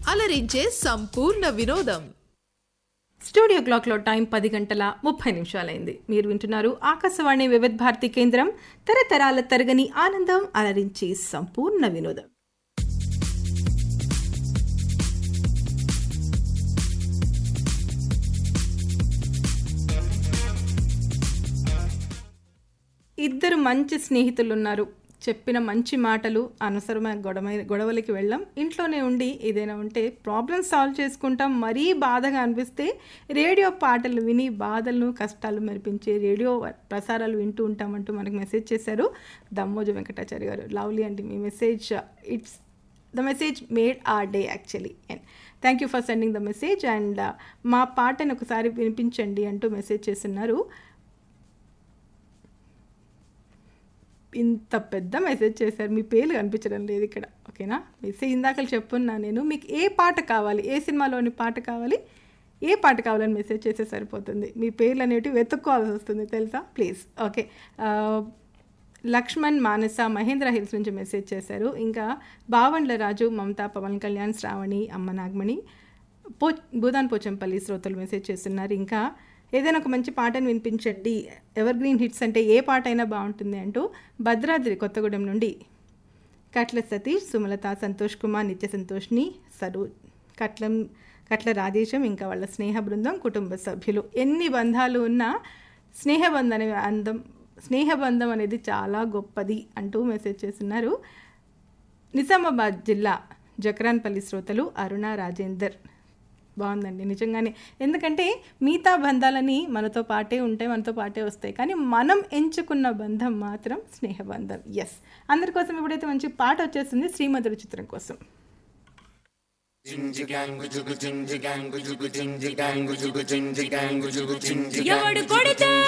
అలరించే సంపూర్ణ వినోదం స్టూడియో క్లాక్లో టైం పది గంటల ముప్పై నిమిషాలైంది మీరు వింటున్నారు ఆకాశవాణి వివిధ భారతి కేంద్రం తరతరాల తరగని ఆనందం అలరించి సంపూర్ణ వినోదం ఇద్దరు మంచి స్నేహితులు ఉన్నారు చెప్పిన మంచి మాటలు అనవసరమైన గొడవ గొడవలకి వెళ్ళాం ఇంట్లోనే ఉండి ఏదైనా ఉంటే ప్రాబ్లమ్ సాల్వ్ చేసుకుంటాం మరీ బాధగా అనిపిస్తే రేడియో పాటలు విని బాధలను కష్టాలు మెరిపించే రేడియో ప్రసారాలు వింటూ ఉంటామంటూ మనకు మెసేజ్ చేశారు దమ్మోజు వెంకటాచారి గారు లవ్లీ అండి మీ message it's the message made our day actually and thank you for sending the message and మా పాటను ఒకసారి వినిపించండి అంటూ మెసేజ్ చేస్తున్నారు ఇంత పెద్ద మెసేజ్ చేశారు మీ పేర్లు కనిపించడం లేదు ఇక్కడ ఓకేనా మెసేజ్ ఇందాక చెప్పున్నా నేను మీకు ఏ పాట కావాలి ఏ సినిమాలోని పాట కావాలి ఏ పాట కావాలని మెసేజ్ చేస్తే సరిపోతుంది మీ పేర్లు అనేటివి వెతుక్కోవాల్సి వస్తుంది తెలుసా please okay Lakshman Manasa Mahendra hills నుంచి మెసేజ్ చేశారు ఇంకా బావండ్ల రాజు మమతా పవన్ కళ్యాణ్ శ్రావణి అమ్మ నాగమణి పో భూదాన్ పోచంపల్లి శ్రోతలు మెసేజ్ చేస్తున్నారు ఇంకా ఏదైనా ఒక మంచి పాటను వినిపించండి ఎవర్ గ్రీన్ హిట్స్ అంటే ఏ పాట అయినా బాగుంటుంది అంటూ భద్రాద్రి కొత్తగూడెం నుండి కట్ల సతీష్ సుమలత సంతోష్ కుమార్ నిత్య సంతోష్ని సరు కట్లం కట్ల రాజేశం ఇంకా వాళ్ళ స్నేహ బృందం కుటుంబ సభ్యులు ఎన్ని బంధాలు ఉన్నా స్నేహబంధం అనే అందం స్నేహబంధం అనేది చాలా గొప్పది అంటూ మెసేజ్ చేస్తున్నారు నిజామాబాద్ జిల్లా జక్రాన్పల్లి శ్రోతలు అరుణ రాజేందర్ బాగుందండి నిజంగానే ఎందుకంటే మిగతా బంధాలని మనతో పాటే ఉంటాయి మనతో పాటే వస్తాయి కానీ మనం ఎంచుకున్న బంధం మాత్రం స్నేహబంధం ఎస్ అందరి కోసం ఇప్పుడైతే మంచి పాట వచ్చేస్తుంది శ్రీమధుడు చిత్రం కోసం ఎవడు కొడితే